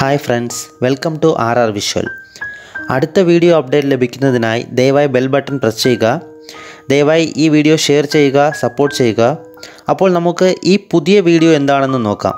hi friends welcome to R R Visual അടുത്ത video update ലഭിക്കുന്നതിനായി ദയവായി ബെൽ ബട്ടൺ പ്രസ് ചെയ്യുക ദയവായി ഈ വീഡിയോ ഷെയർ ചെയ്യുക സപ്പോർട്ട് ചെയ്യുക അപ്പോൾ നമുക്ക് ഈ പുതിയ വീഡിയോ എന്താണെന്ന് നോക്കാം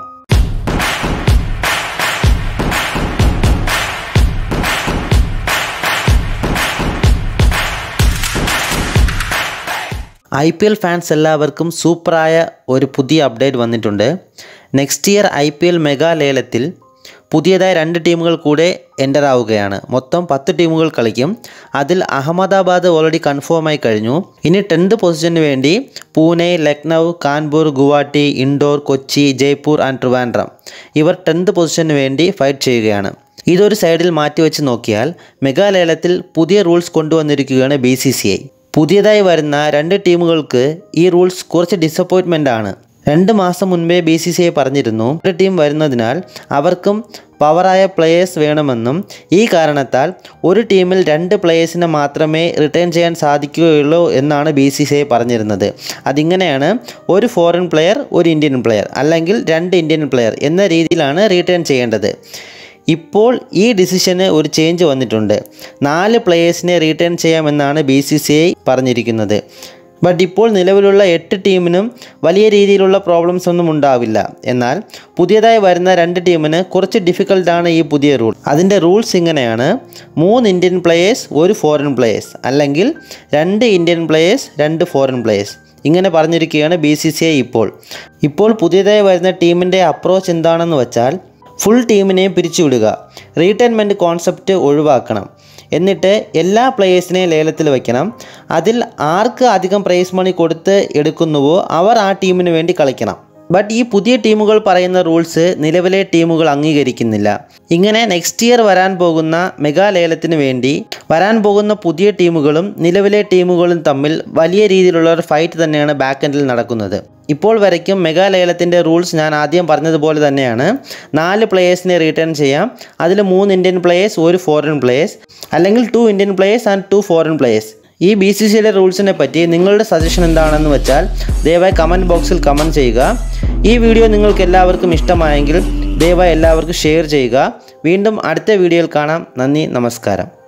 ഐ പി എൽ ഫാൻസ് എല്ലാവർക്കും സൂപ്പറായ ഒരു പുതിയ അപ്ഡേറ്റ് വന്നിട്ടുണ്ട് next year I P L mega ലേലത്തിൽ പുതിയതായി രണ്ട് ടീമുകൾ കൂടെ എൻ്റർ ആവുകയാണ് മൊത്തം പത്ത് ടീമുകൾ കളിക്കും അതിൽ അഹമ്മദാബാദ് ഓൾറെഡി കൺഫേം ആയി കഴിഞ്ഞു ഇനി ടെൻത്ത് പൊസിഷന് വേണ്ടി പൂനെ ലക്നൗ കാൺപൂർ ഗുവാഹട്ടി ഇൻഡോർ കൊച്ചി ജയ്പൂർ ആൻഡ് ട്രിവാൻഡ്രം ഇവർ ടെൻത്ത് പൊസിഷന് വേണ്ടി ഫൈറ്റ് ചെയ്യുകയാണ് ഇതൊരു സൈഡിൽ മാറ്റിവെച്ച് നോക്കിയാൽ മെഗാലേലത്തിൽ പുതിയ റൂൾസ് കൊണ്ടുവന്നിരിക്കുകയാണ് ബി സി സി ഐ പുതിയതായി വരുന്ന രണ്ട് ടീമുകൾക്ക് ഈ റൂൾസ് കുറച്ച് ഡിസപ്പോയിൻമെൻ്റ് ആണ് രണ്ട് മാസം മുൻപേ ബി സി സി ഐ പറഞ്ഞിരുന്നു ഒരു ടീം വരുന്നതിനാൽ അവർക്കും പവറായ പ്ലെയേഴ്സ് വേണമെന്നും ഈ കാരണത്താൽ ഒരു ടീമിൽ രണ്ട് പ്ലെയേഴ്സിനെ മാത്രമേ റിട്ടേൺ ചെയ്യാൻ സാധിക്കുകയുള്ളൂ എന്നാണ് ബി സി സി ഐ പറഞ്ഞിരുന്നത് അതിങ്ങനെയാണ് ഒരു ഫോറിൻ പ്ലെയർ ഒരു ഇന്ത്യൻ പ്ലെയർ അല്ലെങ്കിൽ രണ്ട് ഇന്ത്യൻ പ്ലെയർ എന്ന രീതിയിലാണ് റിട്ടേൺ ചെയ്യേണ്ടത് ഇപ്പോൾ ഈ ഡിസിഷന് ഒരു ചേഞ്ച് വന്നിട്ടുണ്ട് നാല് പ്ലെയേഴ്സിനെ റീറ്റേൺ ചെയ്യാമെന്നാണ് ബി സി സി ഐ പറഞ്ഞിരിക്കുന്നത് ബട്ട് ഇപ്പോൾ നിലവിലുള്ള എട്ട് ടീമിനും വലിയ രീതിയിലുള്ള പ്രോബ്ലംസ് ഒന്നും ഉണ്ടാവില്ല എന്നാൽ പുതിയതായി വരുന്ന രണ്ട് ടീമിന് കുറച്ച് ഡിഫിക്കൽട്ടാണ് ഈ പുതിയ റൂൾ അതിൻ്റെ റൂൾസ് ഇങ്ങനെയാണ് മൂന്ന് ഇന്ത്യൻ പ്ലെയേഴ്സ് ഒരു ഫോറിൻ പ്ലെയേഴ്സ് അല്ലെങ്കിൽ രണ്ട് ഇന്ത്യൻ പ്ലെയേഴ്സ് രണ്ട് ഫോറിൻ പ്ലെയേഴ്സ് ഇങ്ങനെ പറഞ്ഞിരിക്കുകയാണ് ബി സി സി ഐ ഇപ്പോൾ ഇപ്പോൾ പുതിയതായി വരുന്ന ടീമിൻ്റെ അപ്രോച്ച് എന്താണെന്ന് വെച്ചാൽ ഫുൾ ടീമിനെയും പിരിച്ചുവിടുക റീറ്റൈൻമെൻറ്റ് കോൺസെപ്റ്റ് ഒഴിവാക്കണം എന്നിട്ട് എല്ലാ പ്ലേയേഴ്സിനെയും ലേലത്തിൽ വയ്ക്കണം അതിൽ ആർക്ക് അധികം പ്രൈസ് മണി കൊടുത്ത് എടുക്കുന്നുവോ അവർ ആ ടീമിന് വേണ്ടി കളിക്കണം ബട്ട് ഈ പുതിയ ടീമുകൾ പറയുന്ന റൂൾസ് നിലവിലെ ടീമുകൾ അംഗീകരിക്കുന്നില്ല ഇങ്ങനെ നെക്സ്റ്റ് ഇയർ വരാൻ പോകുന്ന മെഗാ ലേലത്തിന് വേണ്ടി വരാൻ പോകുന്ന പുതിയ ടീമുകളും നിലവിലെ ടീമുകളും തമ്മിൽ വലിയ രീതിയിലുള്ള ഒരു ഫൈറ്റ് തന്നെയാണ് ബാക്ക് എൻഡിൽ നടക്കുന്നത് ഇപ്പോൾ വരയ്ക്കും മെഗാ ലേലത്തിൻ്റെ റൂൾസ് ഞാൻ ആദ്യം പറഞ്ഞതുപോലെ തന്നെയാണ് നാല് പ്ലേയേഴ്സിനെ റിട്ടേൺ ചെയ്യാം അതിൽ മൂന്ന് ഇന്ത്യൻ പ്ലേയേഴ്സ് ഒരു ഫോറിൻ പ്ലേയേഴ്സ് അല്ലെങ്കിൽ two Indian players and two foreign players ഈ ബി സി സിയിലെ റൂൾസിനെ പറ്റി നിങ്ങളുടെ സജഷൻ എന്താണെന്ന് വെച്ചാൽ ദയവായി കമൻറ്റ് ബോക്സിൽ കമൻറ്റ് ചെയ്യുക ഈ വീഡിയോ നിങ്ങൾക്ക് എല്ലാവർക്കും ഇഷ്ടമായെങ്കിൽ ദയവായി എല്ലാവർക്കും ഷെയർ ചെയ്യുക വീണ്ടും അടുത്ത വീഡിയോയിൽ കാണാം നന്ദി നമസ്കാരം